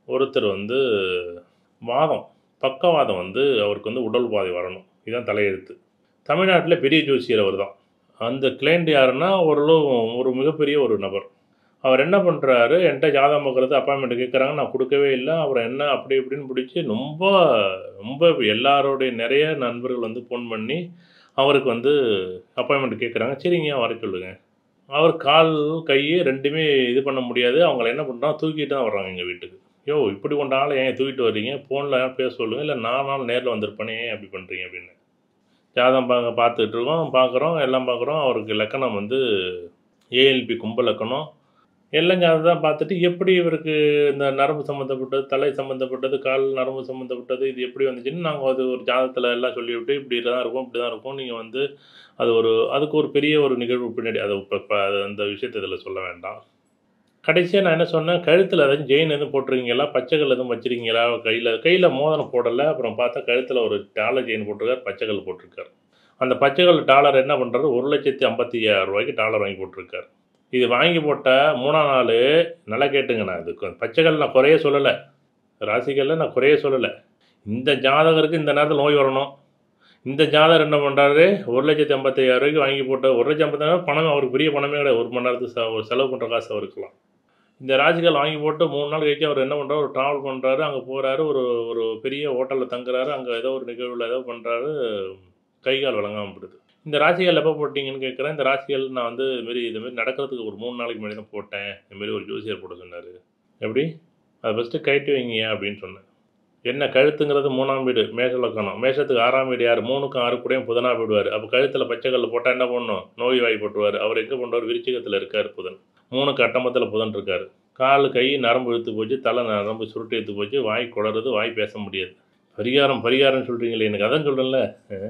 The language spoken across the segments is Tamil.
ஒருத்தர் வந்து வாதம் பக்கவாதம் வந்து அவருக்கு வந்து உடல் உபாதை வரணும் இதுதான் தலையெழுத்து தமிழ்நாட்டில் பெரிய ஜோசியர் அவர் தான் அந்த கிளைண்ட் யாருன்னா ஓரளவு ஒரு மிகப்பெரிய ஒரு நபர் அவர் என்ன பண்ணுறாரு என்கிட்ட ஜாதகம் பார்க்குறது அப்பாயின்மெண்ட் கேட்குறாங்க நான் கொடுக்கவே இல்லை அவர் என்ன அப்படி இப்படின்னு பிடிச்சி ரொம்ப ரொம்ப எல்லாரோடைய நிறைய நண்பர்கள் வந்து ஃபோன் பண்ணி அவருக்கு வந்து அப்பாயின்மெண்ட் கேட்குறாங்க சரிங்க வர சொல்லுங்க அவர் கால் கை ரெண்டுமே இது பண்ண முடியாது அவங்கள என்ன பண்ணுறாங்க தூக்கிட்டு தான் வர்றாங்க எங்கள் வீட்டுக்கு யோ இப்படி கொண்ட ஆளை ஏன் தூக்கிட்டு வர்றீங்க ஃபோனில் பேச சொல்லுங்கள் இல்லை நான் நாள் நேரில் வந்திருப்பேனே ஏன் அப்படி பண்ணுறீங்க அப்படின்னு ஜாதகம் பார்க்க பார்த்துட்டு இருக்கோம் பார்க்குறோம் எல்லாம் பார்க்குறோம் அவருக்கு லக்கணம் வந்து ஏஎல்பி கும்ப லக்கணம் எல்லாம் ஜாதகம் பார்த்துட்டு எப்படி இவருக்கு இந்த நரம்பு சம்மந்தப்பட்டது தலை சம்மந்தப்பட்டது கால் நரம்பு சம்மந்தப்பட்டது இது எப்படி வந்துச்சுன்னு நாங்கள் அது ஒரு ஜாதகத்தில் எல்லாம் சொல்லிவிட்டு இப்படி தான் இருக்கும் இப்படி தான் இருக்கும் நீங்கள் வந்து அது ஒரு அதுக்கு ஒரு பெரிய ஒரு நிகழ்வு பின்னாடி அதை இப்போ இப்போ அது அந்த விஷயத்தை இதில் சொல்ல வேண்டாம் கடைசியாக நான் என்ன சொன்னேன் கழுத்தில் ஏதாச்சும் ஜெயின் எதுவும் போட்டிருக்கீங்களா பச்சைக்கல் எதுவும் வச்சிருக்கீங்களா கையில் கையில் மோதிரம் போடலை அப்புறம் பார்த்தா கழுத்தில் ஒரு டாலர் ஜெயின் போட்டிருக்காரு பச்சைக்கல் போட்டிருக்காரு அந்த பச்சைக்கல் டாலர் என்ன பண்ணுறாரு ஒரு லட்சத்தி ஐம்பத்தி ஐயாயிரம் ரூபாய்க்கு டாலர் வாங்கி போட்டிருக்காரு இது வாங்கி போட்ட மூணாம் நாள் நல்லா கேட்டுங்க நான் இது பச்சைக்கல் நான் குறைய சொல்லலை ராசிகளில் நான் குறைய சொல்லலை இந்த ஜாதகருக்கு இந்த நேரத்தில் நோய் வரணும் இந்த ஜாதகர் என்ன பண்ணுறாரு ஒரு லட்சத்தி ஐம்பத்தையாயிரம் ரூபாய்க்கு வாங்கி போட்ட ஒரு லட்சம் ஐம்பத்தாயிரம் பணம் அவருக்கு பெரிய பணமே கிடையாது ஒரு மணி நேரத்துக்கு செ- ஒரு செலவு பண்ணுற காசு அவருக்குலாம் இந்த ராசிகள் வாங்கி போட்டு மூணு நாள் கழிச்சு அவர் என்ன பண்ணுறாரு ஒரு ட்ராவல் பண்ணுறாரு அங்கே போகிறாரு ஒரு ஒரு பெரிய ஹோட்டலில் தங்குறாரு அங்கே ஏதோ ஒரு நிகழ்வில் ஏதோ பண்ணுறாரு கை கால் வழங்காமல் போடுது இந்த ராசிகள் எப்போ போட்டிங்கன்னு கேட்குறேன் இந்த ராசிகள் நான் வந்து இதுமாரி இதுமாரி நடக்கிறதுக்கு ஒரு மூணு நாளைக்கு முன்னாடி தான் போட்டேன் இதுமாரி ஒரு ஜோசியர் போட சொன்னார் எப்படி அதை ஃபஸ்ட்டு கைட்டு வைங்க அப்படின்னு சொன்னேன் என்ன கழுத்துங்கிறது மூணாம் வீடு மேஷ லக்கணம் மேஷத்துக்கு ஆறாம் வீடு யார் மூணுக்கும் ஆறு கூடயும் புதனா போயிடுவார் அப்போ கழுத்தில் பச்சை கல் போட்டால் என்ன பண்ணணும் நோய் வாய் போட்டுருவார் அவர் எங்கே பண்ணுவார் விருச்சிகத்தில் இருக்கார் புதன் மூணுக்கு அட்டமத்தில் புதன் இருக்கார் கால் கை நரம்பு இழுத்து போச்சு தலை நரம்பு சுருட்டி எடுத்து போச்சு வாய் குளறுது வாய் பேச முடியாது பரிகாரம் பரிகாரம்னு சொல்கிறீங்களே எனக்கு அதான் சொல்கிறேன்ல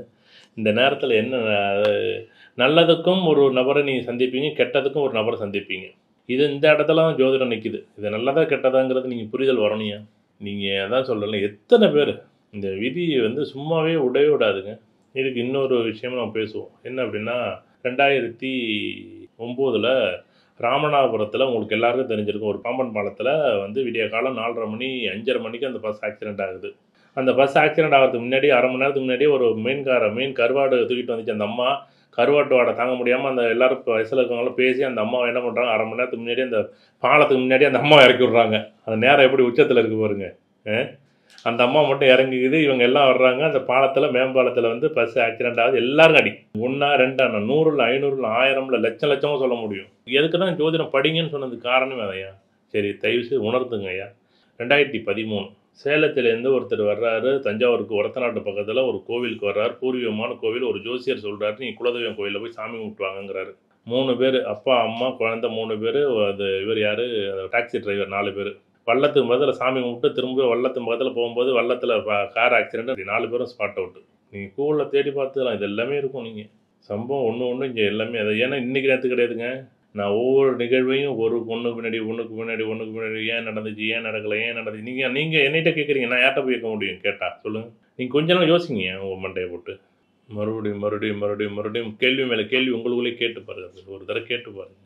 இந்த நேரத்தில் என்ன அஹ், நல்லதுக்கும் ஒரு நபரை நீங்கள் சந்திப்பீங்க கெட்டதுக்கும் ஒரு நபரை சந்திப்பீங்க இது இந்த இடத்துல தான் ஜோதிடம் நிற்கிது இது நல்லதா கெட்டதாங்கிறது நீங்கள் புரிதல் வரணுயா நீங்கள் அதான் சொல்லலாம் எத்தனை பேர் இந்த விதி வந்து சும்மாவே விடவே விடாதுங்க இதுக்கு இன்னொரு விஷயம் நம்ம பேசுவோம் என்ன அப்படின்னா ரெண்டாயிரத்தி ஒம்போதில் ராமநாதபுரத்தில் உங்களுக்கு எல்லாருக்கும் தெரிஞ்சிருக்கும் ஒரு பாம்பன் பாலத்தில் வந்து விடிய காலம் நாலரை மணி அஞ்சரை மணிக்கு அந்த பஸ் ஆக்சிடென்ட் ஆகுது அந்த பஸ் ஆக்சிடென்ட் ஆகிறதுக்கு முன்னாடி அரை மணி நேரத்துக்கு முன்னாடி ஒரு மீன்கார மீன் கருவாடு தூக்கிட்டு வந்துச்சு அந்த அம்மா கருவாட்டு வாடை தாங்க முடியாமல் அந்த எல்லாரும் இப்போ வயசில் இருக்கவங்களும் பேசி அந்த அம்மாவை என்ன பண்ணுறாங்க அரை மணி நேரத்துக்கு முன்னாடி அந்த பாலத்துக்கு முன்னாடி அந்த அம்மாவை இறக்கி விட்றாங்க அந்த நேரம் எப்படி உச்சத்தில் இருக்கு பாருங்க அஹ்? அந்த அம்மா மட்டும் இறங்கிக்குது இவங்க எல்லாம் வர்றாங்க அந்த பாலத்தில் மேம்பாலத்தில் வந்து பஸ் ஆக்சிடென்ட் ஆகுது எல்லாரும் அடி ஒன்றா ரெண்டா நூறுல ஐநூறுல ஆயிரம்ல லட்சம் லட்சமும் சொல்ல முடியும் எதுக்கு தான் ஜோதிடம் படிங்கன்னு சொன்னது காரணமே அதையா சரி தயவு செய்து உணர்த்துங்க ஐயா ரெண்டாயிரத்தி பதிமூணு சேலத்திலேருந்து ஒருத்தர் வர்றாரு தஞ்சாவூருக்கு ஒரத்தநாட்டு பக்கத்தில் ஒரு கோவிலுக்கு வர்றாரு பூர்வீகமான கோவில் ஒரு ஜோசியர் சொல்கிறாரு நீ குலதெய்வம் கோவிலில் போய் சாமி கும்பிட்டுவாங்கங்கிறாரு மூணு பேர் அப்பா அம்மா குழந்தை மூணு பேர் அது இவர் யார் டாக்ஸி டிரைவர் நாலு பேர் வள்ளத்துக்கு பக்கத்தில் சாமி கும்பிட்டு திரும்ப வள்ளத்து பக்கத்தில் போகும்போது வள்ளத்தில் கார் ஆக்சிடென்ட் அப்படி நாலு பேரும் ஸ்பாட் அவுட்டு நீங்கள் கூகுளில் தேடி பார்த்துக்கலாம் இது எல்லாமே இருக்கும் நீங்கள் சம்பவம் ஒன்று ஒன்று இங்கே எல்லாமே அது ஏன்னா இன்றைக்கி நேரத்து கிடையாதுங்க நான் ஒவ்வொரு நிகழ்வையும் ஒரு ஒன்றுக்கு பின்னாடி ஒன்றுக்கு பின்னாடி ஒன்றுக்கு பின்னாடி ஏன் நடந்துச்சு ஏன் நடக்கலை ஏன் நடந்துச்சு நீங்கள் நீங்கள் என்னிட்ட கேட்குறீங்க நான் யார்கிட்ட போய் கேட்க முடியும் கேட்டா சொல்லுங்கள் நீங்கள் கொஞ்ச நாள் யோசிங்க உங்கள் மண்டையை போட்டு மறுபடியும் மறுபடியும் மறுபடியும் மறுபடியும் கேள்வி மேலே கேள்வி உங்களுக்குள்ளே கேட்டு பாருங்க ஒரு தடவை கேட்டு பாருங்க